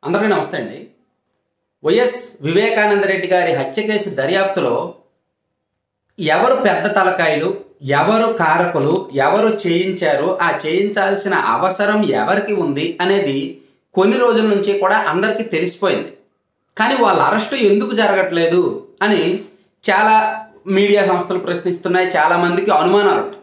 అందరికీ నమస్తే అండి వైఎస్ వివేకానంద రెడ్డి గారి హత్య కేసు దర్యాప్తులో ఎవరు పెద్ద తలకాయలు ఎవరు కారకులు ఎవరు చేయించారు ఆ చేయించాల్సిన అవసరం ఎవరికి ఉంది అనేది కొన్ని రోజుల నుంచి కూడా అందరికీ తెలిసిపోయింది కానీ వాళ్ళ అరెస్టు ఎందుకు జరగట్లేదు అని చాలా మీడియా సంస్థలు ప్రశ్నిస్తున్నాయి చాలా మందికి అనుమానాలు ఉంటాయి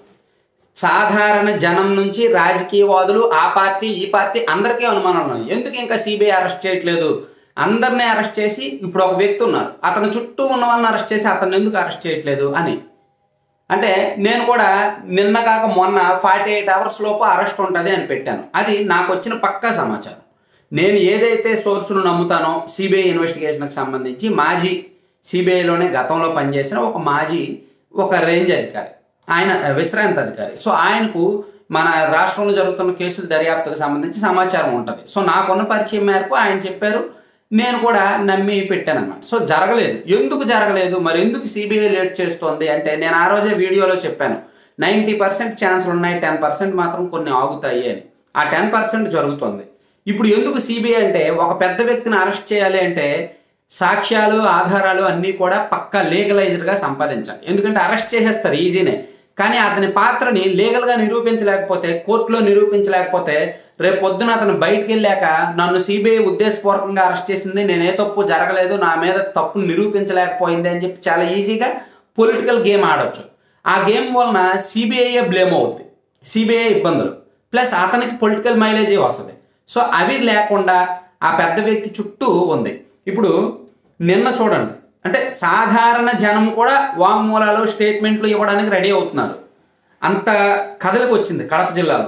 సాధారణ జనం నుంచి రాజకీయవాదులు ఆ పార్టీ ఈ పార్టీ అందరికీ అనుమానాలు ఉన్నాయి ఎందుకు ఇంకా సిబిఐ అరెస్ట్ చేయట్లేదు అందరినీ అరెస్ట్ చేసి ఇప్పుడు ఒక వ్యక్తి ఉన్నారు అతని చుట్టూ ఉన్న వాళ్ళని అరెస్ట్ చేసి అతను ఎందుకు అరెస్ట్ చేయట్లేదు అని అంటే నేను కూడా నిన్న కాక మొన్న ఫార్టీ ఎయిట్ అవర్స్ లోపు అరెస్ట్ ఉంటుంది అని పెట్టాను అది నాకు వచ్చిన పక్కా సమాచారం నేను ఏదైతే సోర్సును నమ్ముతానో సిబిఐ ఇన్వెస్టిగేషన్కి సంబంధించి మాజీ సిబిఐలోనే గతంలో పనిచేసిన ఒక మాజీ ఒక రేంజ్ అధికారి ఆయన విశ్రాంతి అధికారి సో ఆయనకు మన రాష్ట్రంలో జరుగుతున్న కేసుల దర్యాప్తుకు సంబంధించి సమాచారం ఉంటుంది సో నాకున్న పరిచయం మేరకు ఆయన చెప్పారు నేను కూడా నమ్మి పెట్టాను అనమాట సో జరగలేదు ఎందుకు జరగలేదు మరి ఎందుకు సిబిఐ లేట్ చేస్తోంది అంటే నేను ఆ రోజే వీడియోలో చెప్పాను నైంటీ పర్సెంట్ ఛాన్సులు ఉన్నాయి టెన్ పర్సెంట్ మాత్రం కొన్ని ఆగుతాయి అని ఆ టెన్ పర్సెంట్ జరుగుతుంది ఇప్పుడు ఎందుకు సిబిఐ అంటే ఒక పెద్ద వ్యక్తిని అరెస్ట్ చేయాలి అంటే సాక్ష్యాలు ఆధారాలు అన్నీ కూడా పక్కా లీగలైజ్డ్గా సంపాదించాలి ఎందుకంటే అరెస్ట్ చేసేస్తారు ఈజీనే కానీ అతని పాత్రని లీగల్గా నిరూపించలేకపోతే కోర్టులో నిరూపించలేకపోతే రేపు పొద్దున అతను బయటికి వెళ్ళాక నన్ను సిబిఐ ఉద్దేశపూర్వకంగా అరెస్ట్ చేసింది నేనే తప్పు జరగలేదు నా మీద తప్పు నిరూపించలేకపోయింది అని చెప్పి చాలా ఈజీగా పొలిటికల్ గేమ్ ఆడొచ్చు ఆ గేమ్ వలన సిబిఐయే బ్లేమ్ అవుద్ది సిబిఐ ఇబ్బందులు ప్లస్ అతనికి పొలిటికల్ మైలేజీ వస్తుంది సో అవి లేకుండా ఆ పెద్ద వ్యక్తి చుట్టూ ఉంది ఇప్పుడు నిన్న చూడండి అంటే సాధారణ జనం కూడా వాంగ్మూలాలు స్టేట్మెంట్లు ఇవ్వడానికి రెడీ అవుతున్నారు అంత కథలకు వచ్చింది కడప జిల్లాలో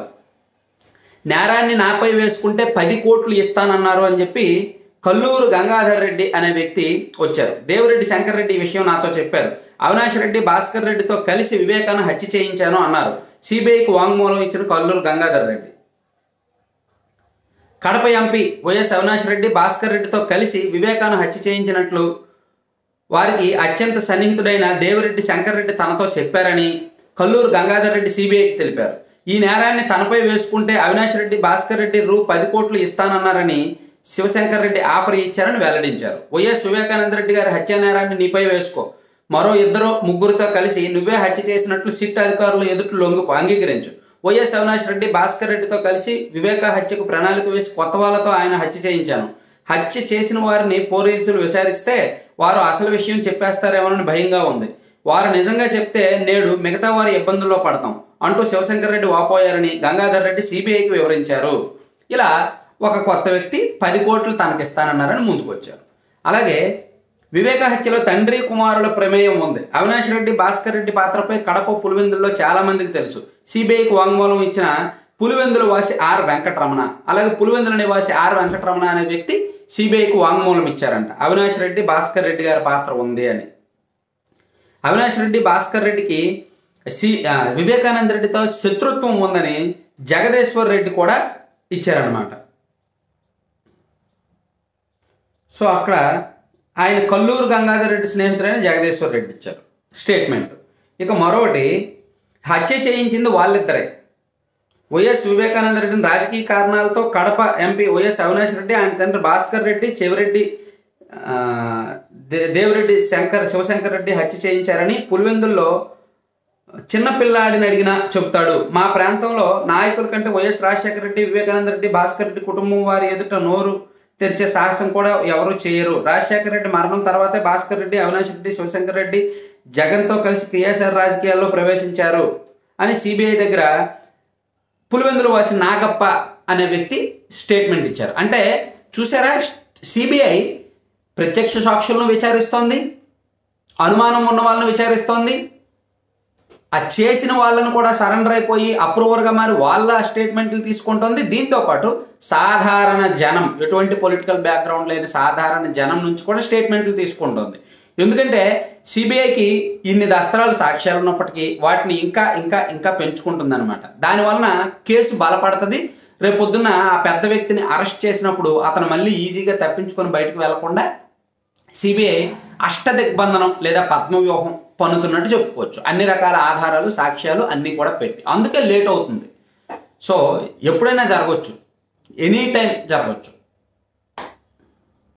నేరాన్ని నాపై వేసుకుంటే పది కోట్లు ఇస్తానన్నారు అని చెప్పి కల్లూరు గంగాధర్ రెడ్డి అనే వ్యక్తి వచ్చారు దేవిరెడ్డి శంకర్ రెడ్డి ఈ విషయం నాతో చెప్పారు అవినాష్ రెడ్డి భాస్కర్ రెడ్డితో కలిసి వివేకాన్ని హత్య చేయించాను అన్నారు సిబిఐకి వాంగ్మూలం ఇచ్చిన కల్లూరు గంగాధర్ రెడ్డి కడప ఎంపీ వైఎస్ అవినాష్ రెడ్డి భాస్కర్ రెడ్డితో కలిసి వివేకాను హత్య చేయించినట్లు వారికి అత్యంత సన్నిహితుడైన దేవిరెడ్డి శంకర్ రెడ్డి తనతో చెప్పారని కల్లూరు గంగాధర్ రెడ్డి సిబిఐకి తెలిపారు ఈ నేరాన్ని తనపై వేసుకుంటే అవినాష్ రెడ్డి భాస్కర్ రెడ్డి రూ పది కోట్లు ఇస్తానన్నారని శివశంకర్ రెడ్డి ఆఫర్ ఇచ్చారని వెల్లడించారు వైఎస్ వివేకానంద రెడ్డి గారి హత్య నేరాన్ని నీపై వేసుకో మరో ఇద్దరు ముగ్గురితో కలిసి నువ్వే హత్య చేసినట్లు సిట్ అధికారులు ఎదుటి లొంగు అంగీకరించు వైఎస్ అవినాష్ రెడ్డి భాస్కర్ రెడ్డితో కలిసి వివేక హత్యకు ప్రణాళిక వేసి కొత్త వాళ్ళతో ఆయన హత్య చేయించాను హత్య చేసిన వారిని పోలీసులు విచారిస్తే వారు అసలు విషయం చెప్పేస్తారేమోనని భయంగా ఉంది వారు నిజంగా చెప్తే నేడు మిగతా వారి ఇబ్బందుల్లో పడతాం అంటూ శివశంకర్ రెడ్డి వాపోయారని గంగాధర్ రెడ్డి సిబిఐకి వివరించారు ఇలా ఒక కొత్త వ్యక్తి పది కోట్లు తనకిస్తానన్నారని ముందుకు వచ్చారు అలాగే వివేక హత్యలో తండ్రి కుమారుల ప్రమేయం ఉంది అవినాష్ రెడ్డి భాస్కర్ రెడ్డి పాత్రపై కడప పులివెందుల్లో చాలా మందికి తెలుసు సిబిఐకి వాంగ్మూలం ఇచ్చిన పులివెందుల వాసి ఆర్ వెంకటరమణ అలాగే పులివెందుల నివాసి ఆర్ వెంకటరమణ అనే వ్యక్తి సిబిఐకి వాంగ్మూలం ఇచ్చారంట అవినాష్ రెడ్డి భాస్కర్ రెడ్డి గారి పాత్ర ఉంది అని అవినాష్ రెడ్డి భాస్కర్ రెడ్డికి సి వివేకానంద రెడ్డితో శత్రుత్వం ఉందని జగదేశ్వర్ రెడ్డి కూడా ఇచ్చారనమాట సో అక్కడ ఆయన కల్లూరు గంగాధర్ రెడ్డి స్నేహితుడైన జగదేశ్వర్ రెడ్డి ఇచ్చారు స్టేట్మెంట్ ఇక మరొకటి హత్య చేయించింది వాళ్ళిద్దరే వైఎస్ వివేకానంద రెడ్డిని రాజకీయ కారణాలతో కడప ఎంపీ వైఎస్ అవినాష్ రెడ్డి ఆయన తండ్రి భాస్కర్ రెడ్డి చెవిరెడ్డి దేవిరెడ్డి శంకర్ శివశంకర్ రెడ్డి హత్య చేయించారని పులివెందుల్లో చిన్నపిల్లాడిని అడిగినా చెప్తాడు మా ప్రాంతంలో నాయకుల కంటే వైఎస్ రాజశేఖర రెడ్డి వివేకానంద రెడ్డి భాస్కర్ రెడ్డి కుటుంబం వారి ఎదుట నోరు తెరిచే సాహసం కూడా ఎవరు చేయరు రాజశేఖర రెడ్డి మరణం తర్వాతే భాస్కర్ రెడ్డి అవినాష్ రెడ్డి శివశంకర్ రెడ్డి జగన్తో కలిసి క్రియాశీల రాజకీయాల్లో ప్రవేశించారు అని సిబిఐ దగ్గర పులివెందుల వాసి నాగప్ప అనే వ్యక్తి స్టేట్మెంట్ ఇచ్చారు అంటే చూసారా సిబిఐ ప్రత్యక్ష సాక్షులను విచారిస్తోంది అనుమానం ఉన్న వాళ్ళని విచారిస్తోంది ఆ చేసిన వాళ్ళను కూడా సరెండర్ అయిపోయి అప్రూవర్గా మారి వాళ్ళ స్టేట్మెంట్లు తీసుకుంటుంది దీంతో పాటు సాధారణ జనం ఎటువంటి పొలిటికల్ బ్యాక్గ్రౌండ్ లేని సాధారణ జనం నుంచి కూడా స్టేట్మెంట్లు తీసుకుంటుంది ఎందుకంటే సిబిఐకి ఇన్ని దస్త్రాలు సాక్ష్యాలు ఉన్నప్పటికీ వాటిని ఇంకా ఇంకా ఇంకా పెంచుకుంటుంది అనమాట దానివలన కేసు బలపడుతుంది రేపు పొద్దున్న ఆ పెద్ద వ్యక్తిని అరెస్ట్ చేసినప్పుడు అతను మళ్ళీ ఈజీగా తప్పించుకొని బయటకు వెళ్లకుండా సిబిఐ అష్టదిగ్బంధనం లేదా పద్మవ్యూహం పన్నుతున్నట్టు చెప్పుకోవచ్చు అన్ని రకాల ఆధారాలు సాక్ష్యాలు అన్నీ కూడా పెట్టి అందుకే లేట్ అవుతుంది సో ఎప్పుడైనా జరగవచ్చు ఎనీ టైం జరగవచ్చు